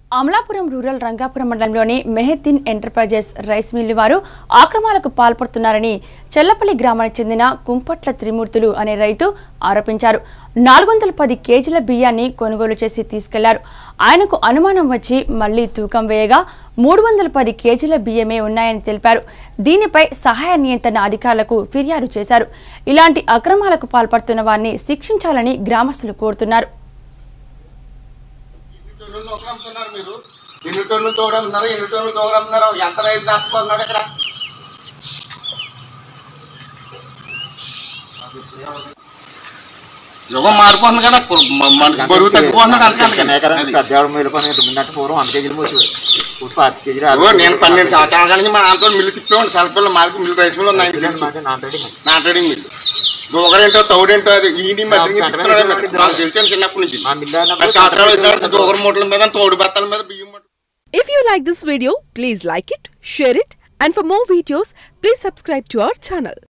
Amalapuram rural Rangapuram మండలంలోని మెహద్దీన్ enterprises rice mill వారు ఆక్రమాలకు పాల్పడుతున్నారని చెల్లపల్లి గ్రామానికి చెందిన కుంపట్ల త్రిమూర్తులు అనే రైతు ఆరోపించారు నాలుగు వందల పది కేజీల బియ్యాన్ని కొనుగోలు చేసి తీసుకెళ్లారు ఆయనకు అనుమానం వచ్చి మళ్లీ తూకం వేయగా మూడు వందల పది కేజీల బియ్యమే ఉన్నాయని తెలిపారు దీనిపై సహాయ నియంత్రణ అధికారులకు ఫిర్యాదు చేశారు ఇలాంటి అక్రమాలకు పాల్పడుతున్న వారిని శిక్షించాలని గ్రామస్తులు కోరుతున్నారు ఎన్ని టన్నులు నూకలు అమ్ముతున్నారు మీరు ఎన్ని టన్నులు తోడు అమ్ముతున్నారు ఎన్ని టన్నులు తోడు అమ్ముతున్నారు ఎంత రైతు నష్టపోతున్నాడు ఇక్కడ యుగం మారిపోతుంది కదా కు- మ- మనకి బరువు తగ్గిపోతున్నాడు చిన్నయ్య కదా అంతే పెద్దవాడు మేలుకొని ఉన్నట్టు పూర్వం వంద కేజీలు మోసేవాడు ఇప్పుడు పాతి కేజీలు ఇదిగో నేను పన్నెండు సంవత్సరాల నుంచి మా నాన్నతో మిల్లు తిప్పేవాడిని సెల్ఫీలో మాది మిల్లు రైస్ మిల్ ఉన్నాయి తెలుసు నాన్ రెడీ నా ట్రేడింగ్ మిల్లు దూగరేంటో తౌడేంటో అది ఈని మధ్య తిప్పుతున్నాడు నాకు తెలిసాను చిన్నప్పటి నుంచి మా మిల్లు పది సంవత్సరాలు వచ్చిన దూగర మూటల మీద తోడు బత్తల మీద బియ్యం మూటలు If you like this video, please like it, share it, and for more videos, please subscribe to our channel.